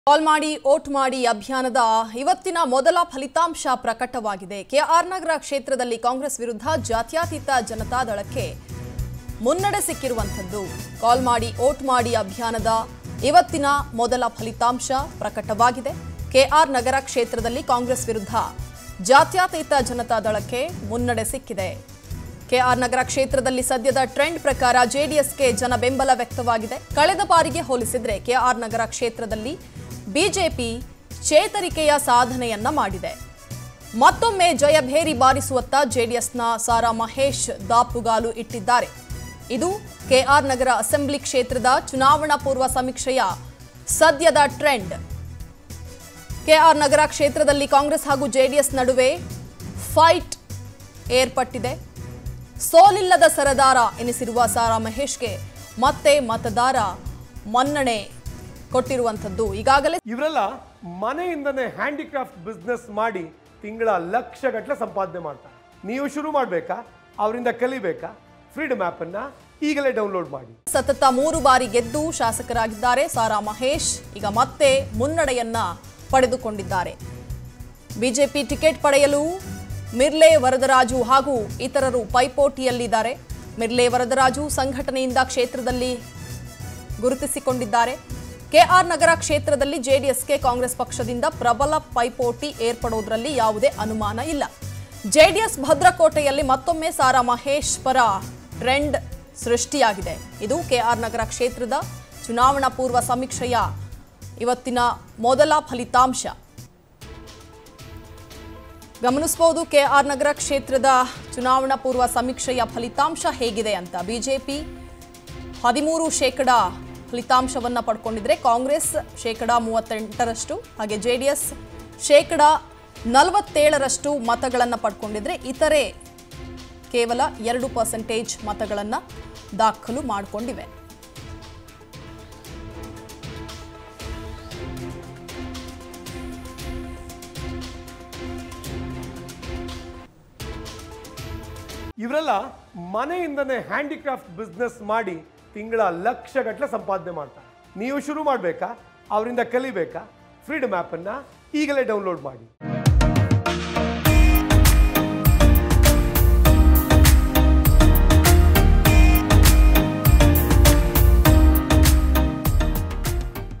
ಕಾಲ್ ಮಾಡಿ ಓಟ್ ಮಾಡಿ ಅಭಿಯಾನದ ಇವತ್ತಿನ ಮೊದಲ ಫಲಿತಾಂಶ ಪ್ರಕಟವಾಗಿದೆ ಕೆಆರ್ ನಗರ ಕ್ಷೇತ್ರದಲ್ಲಿ ಕಾಂಗ್ರೆಸ್ ವಿರುದ್ಧ ಜಾತ್ಯತೀತ ಜನತಾದಳಕ್ಕೆ ಮುನ್ನಡೆ ಸಿಕ್ಕಿರುವಂಥದ್ದು ಕಾಲ್ ಮಾಡಿ ಓಟ್ ಮಾಡಿ ಅಭಿಯಾನದ ಇವತ್ತಿನ ಮೊದಲ ಫಲಿತಾಂಶ ಪ್ರಕಟವಾಗಿದೆ ಕೆಆರ್ ನಗರ ಕ್ಷೇತ್ರದಲ್ಲಿ ಕಾಂಗ್ರೆಸ್ ವಿರುದ್ಧ ಜಾತ್ಯತೀತ ಜನತಾದಳಕ್ಕೆ ಮುನ್ನಡೆ ಸಿಕ್ಕಿದೆ ಕೆಆರ್ ನಗರ ಕ್ಷೇತ್ರದಲ್ಲಿ ಸದ್ಯದ ಟ್ರೆಂಡ್ ಪ್ರಕಾರ ಜೆಡಿಎಸ್ಗೆ ಜನ ಬೆಂಬಲ ವ್ಯಕ್ತವಾಗಿದೆ ಕಳೆದ ಬಾರಿಗೆ ಹೋಲಿಸಿದ್ರೆ ಕೆಆರ್ ನಗರ ಕ್ಷೇತ್ರದಲ್ಲಿ ಬಿಜೆಪಿ ಚೇತರಿಕೆಯ ಸಾಧನೆಯನ್ನ ಮಾಡಿದೆ ಮತ್ತೊಮ್ಮೆ ಜಯಭೇರಿ ಬಾರಿಸುವತ್ತ ಜೆಡಿಎಸ್ನ ಸಾರಾ ಮಹೇಶ್ ದಾಪುಗಾಲು ಇಟ್ಟಿದ್ದಾರೆ ಇದು ಕೆಆರ್ ನಗರ ಅಸೆಂಬ್ಲಿ ಕ್ಷೇತ್ರದ ಚುನಾವಣಾ ಪೂರ್ವ ಸಮೀಕ್ಷೆಯ ಸದ್ಯದ ಟ್ರೆಂಡ್ ಕೆಆರ್ ನಗರ ಕ್ಷೇತ್ರದಲ್ಲಿ ಕಾಂಗ್ರೆಸ್ ಹಾಗೂ ಜೆಡಿಎಸ್ ನಡುವೆ ಫೈಟ್ ಏರ್ಪಟ್ಟಿದೆ ಸೋಲಿಲ್ಲದ ಸರದಾರ ಎನಿಸಿರುವ ಸಾರಾ ಮಹೇಶ್ಗೆ ಮತ್ತೆ ಮತದಾರ ಮನ್ನಣೆ ಕೊಟ್ಟಿರುವಂಥದ್ದು ಈಗಾಗಲೇ ಇವರೆಲ್ಲ ಮನೆಯಿಂದನೇ ಹ್ಯಾಂಡಿಕ್ರಾಫ್ಟ್ ಬಿಸ್ನೆಸ್ ಮಾಡಿ ತಿಂಗಳ ಲಕ್ಷ ಗಟ್ಟಲೆ ಸಂಪಾದನೆ ಮಾಡ್ತಾರೆ ನೀವು ಶುರು ಮಾಡಬೇಕಾ ಅವರಿಂದ ಕಲಿಬೇಕಾ ಫ್ರೀಡಮ್ ಅನ್ನ ಈಗಲೇ ಡೌನ್ಲೋಡ್ ಮಾಡಿ ಸತತ ಮೂರು ಬಾರಿ ಗೆದ್ದು ಶಾಸಕರಾಗಿದ್ದಾರೆ ಸಾರಾ ಮಹೇಶ್ ಈಗ ಮತ್ತೆ ಮುನ್ನಡೆಯನ್ನ ಪಡೆದುಕೊಂಡಿದ್ದಾರೆ ಬಿಜೆಪಿ ಟಿಕೆಟ್ ಪಡೆಯಲು ಮಿರ್ಲೆ ವರದರಾಜು ಹಾಗೂ ಇತರರು ಪೈಪೋಟಿಯಲ್ಲಿದ್ದಾರೆ ಮಿರ್ಲೆ ವರದರಾಜು ಸಂಘಟನೆಯಿಂದ ಕ್ಷೇತ್ರದಲ್ಲಿ ಗುರುತಿಸಿಕೊಂಡಿದ್ದಾರೆ ಕೆಆರ್ ನಗರ ಕ್ಷೇತ್ರದಲ್ಲಿ ಜೆಡಿಎಸ್ಗೆ ಕಾಂಗ್ರೆಸ್ ಪಕ್ಷದಿಂದ ಪ್ರಬಲ ಪೈಪೋಟಿ ಏರ್ಪಡೋದ್ರಲ್ಲಿ ಯಾವುದೇ ಅನುಮಾನ ಇಲ್ಲ ಜೆಡಿಎಸ್ ಭದ್ರಕೋಟೆಯಲ್ಲಿ ಮತ್ತೊಮ್ಮೆ ಸಾರಾ ಮಹೇಶ್ ಪರ ಟ್ರೆಂಡ್ ಸೃಷ್ಟಿಯಾಗಿದೆ ಇದು ಕೆಆರ್ ನಗರ ಕ್ಷೇತ್ರದ ಚುನಾವಣಾ ಪೂರ್ವ ಸಮೀಕ್ಷೆಯ ಇವತ್ತಿನ ಮೊದಲ ಫಲಿತಾಂಶ ಗಮನಿಸಬಹುದು ಕೆಆರ್ ನಗರ ಕ್ಷೇತ್ರದ ಚುನಾವಣಾ ಪೂರ್ವ ಸಮೀಕ್ಷೆಯ ಫಲಿತಾಂಶ ಹೇಗಿದೆ ಅಂತ ಬಿಜೆಪಿ ಹದಿಮೂರು ಶೇಕಡ ಫಲಿತಾಂಶವನ್ನ ಪಡ್ಕೊಂಡಿದ್ರೆ ಕಾಂಗ್ರೆಸ್ ಶೇಕಡ ಮೂವತ್ತೆಂಟರಷ್ಟು ಹಾಗೆ ಜೆಡಿಎಸ್ ಶೇಕಡ ನಲವತ್ತೇಳರಷ್ಟು ಮತಗಳನ್ನು ಪಡ್ಕೊಂಡಿದ್ರೆ ಇತರೆ ಕೇವಲ ಎರಡು ಪರ್ಸೆಂಟೇಜ್ ಮತಗಳನ್ನು ದಾಖಲು ಮಾಡಿಕೊಂಡಿವೆ ಇವರೆಲ್ಲ ಮನೆಯಿಂದನೇ ಹ್ಯಾಂಡಿಕ್ರಾಫ್ಟ್ ಬಿಸ್ನೆಸ್ ಮಾಡಿ ತಿಂಗಳ ಲಕ್ಷ ಗಟ್ಟಲೆ ಸಂಪಾದನೆ ಮಾಡ್ತಾರೆ ನೀವು ಶುರು ಮಾಡಬೇಕಾ ಅವರಿಂದ ಕಲಿಬೇಕಾ ಫ್ರೀಡಮ್ ಅನ್ನ ಈಗಲೇ ಡೌನ್ಲೋಡ್ ಮಾಡಿ